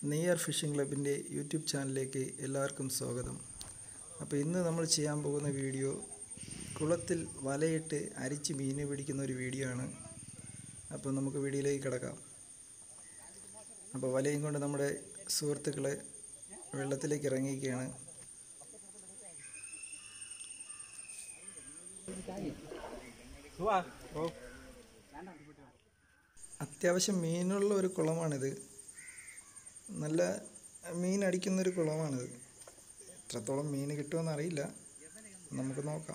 Neyyar phishing ക്ലബിൻ്റെ YouTube ചാനലിലേക്ക് എല്ലാവർക്കും സ്വാഗതം അപ്പോൾ ഇന്ന് നമ്മൾ ചെയ്യാൻ പോകുന്ന വീഡിയോ കുളത്തിൽ വലയിട്ട് അരിച്ച് മീൻ പിടിക്കുന്ന ഒരു വീഡിയോ ആണ് അപ്പോൾ നമുക്ക് വീഡിയോയിലേക്ക് കിടക്കാം അപ്പോൾ വലയും കൊണ്ട് നമ്മുടെ സുഹൃത്തുക്കളെ വെള്ളത്തിലേക്ക് ഇറങ്ങിയിരിക്കുകയാണ് അത്യാവശ്യം മീനുള്ള ഒരു കുളമാണിത് നല്ല മീൻ അടിക്കുന്നൊരു കുളമാണിത് എത്രത്തോളം മീൻ കിട്ടുമെന്ന് അറിയില്ല നമുക്ക് നോക്കാം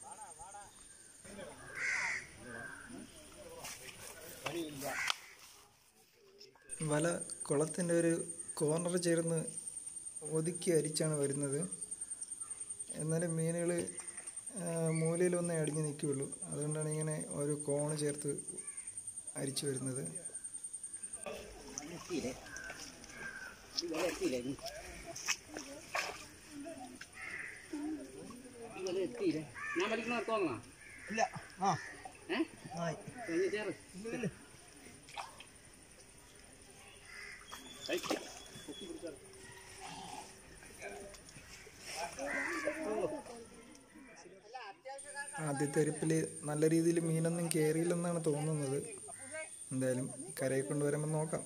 വല കുളത്തിൻ്റെ ഒരു കോർണർ ചേർന്ന് ഒതുക്കി അരിച്ചാണ് വരുന്നത് എന്നാലും മീനുകൾ മൂലയിലൊന്നേ അടിഞ്ഞ് നിൽക്കുകയുള്ളൂ അതുകൊണ്ടാണ് ഇങ്ങനെ ഒരു കോണ് ചേർത്ത് അരിച്ചു വരുന്നത് ഞാൻ പഠിക്കണ തോന്നണ ഇല്ല ആ ഏഹ് ചേറ് ആദ്യത്തെ അരിപ്പിൽ നല്ല രീതിയിൽ മീനൊന്നും കയറിയില്ലെന്നാണ് തോന്നുന്നത് എന്തായാലും കരയിൽ കൊണ്ടുവരുമ്പോൾ നോക്കാം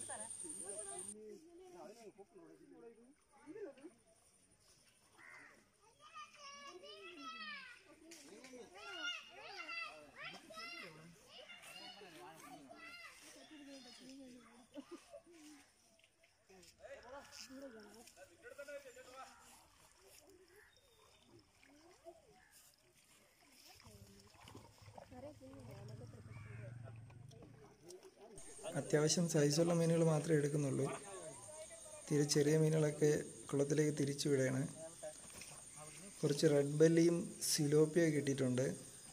അത്യാവശ്യം സൈസുള്ള മീനുകൾ മാത്രമേ എടുക്കുന്നുള്ളൂ തീരെ ചെറിയ മീനുകളൊക്കെ കുളത്തിലേക്ക് തിരിച്ചു വിടുകയാണ് കുറച്ച് റെഡ് ബെല്ലിയും സിലോപ്പിയ കിട്ടിയിട്ടുണ്ട്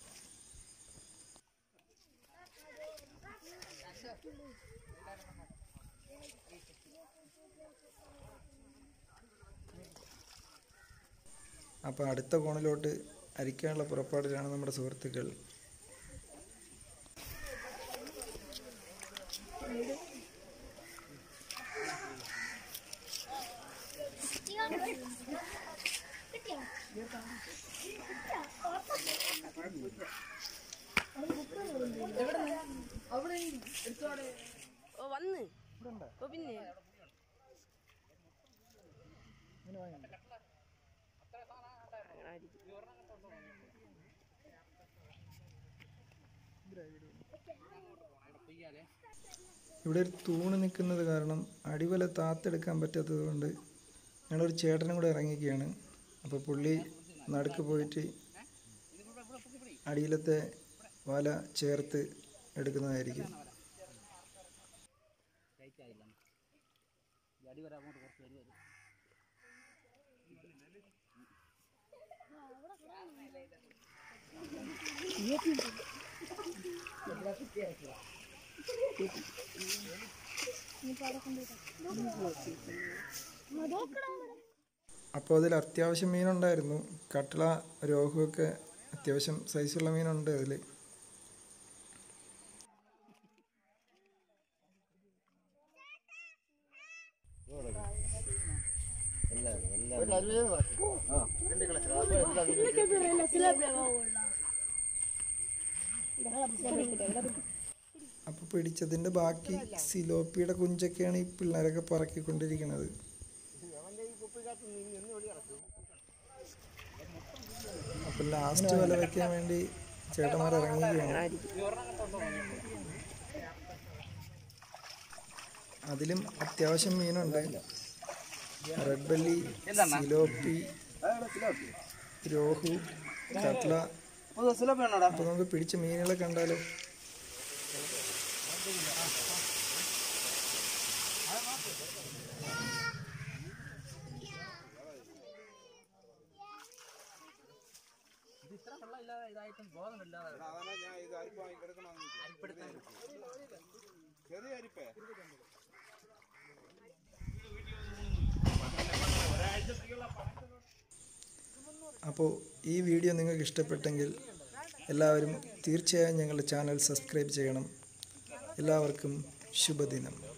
അപ്പോൾ അടുത്ത കോണിലോട്ട് അരിക്കാനുള്ള പുറപ്പാടിലാണ് നമ്മുടെ സുഹൃത്തുക്കൾ ഓ വന്ന് ഓ പിന്നെ ഇവിടെ ഒരു തൂണ് നിൽക്കുന്നത് കാരണം അടിവല താത്തെടുക്കാൻ പറ്റാത്തത് കൊണ്ട് ഞങ്ങളൊരു ചേട്ടനും കൂടെ ഇറങ്ങിക്കുകയാണ് അപ്പോൾ പുള്ളി നടുക്ക് പോയിട്ട് അടിയിലത്തെ വല ചേർത്ത് എടുക്കുന്നതായിരിക്കും കഴിക്കാറില്ല ഈ അടി വരെ അങ്ങോട്ട് കുറച്ച് വരും വരും അപ്പോൾ അതിൽ അത്യാവശ്യം മീനുണ്ടായിരുന്നു കട്ട്ള രോഹുവൊക്കെ അത്യാവശ്യം സൈസുള്ള മീനുണ്ട് അതിൽ അപ്പോൾ പിടിച്ചതിൻ്റെ ബാക്കി സിലോപ്പിയുടെ കുഞ്ചൊക്കെയാണ് ഈ പിള്ളേരൊക്കെ പറക്കിക്കൊണ്ടിരിക്കുന്നത് അപ്പം ലാസ്റ്റ് വല വയ്ക്കാൻ വേണ്ടി ചേട്ടന്മാർ ഇറങ്ങുകയാണ് അതിലും അത്യാവശ്യം മീനുണ്ട് റെഡ് ബെല്ലി സിലോപ്പി രോഹു കട്ട്ല അപ്പോൾ നമുക്ക് പിടിച്ച മീനുകളെ കണ്ടാലോ ഇത്ര വെള്ളം ഇല്ലാതെ ഇതായിട്ടും ബോധമില്ലാതെ അരിപ്പെടുത്താൻ അപ്പോൾ ഈ വീഡിയോ നിങ്ങൾക്ക് ഇഷ്ടപ്പെട്ടെങ്കിൽ എല്ലാവരും തീർച്ചയായും ഞങ്ങളുടെ ചാനൽ സബ്സ്ക്രൈബ് ചെയ്യണം എല്ലാവർക്കും ശുഭദിനം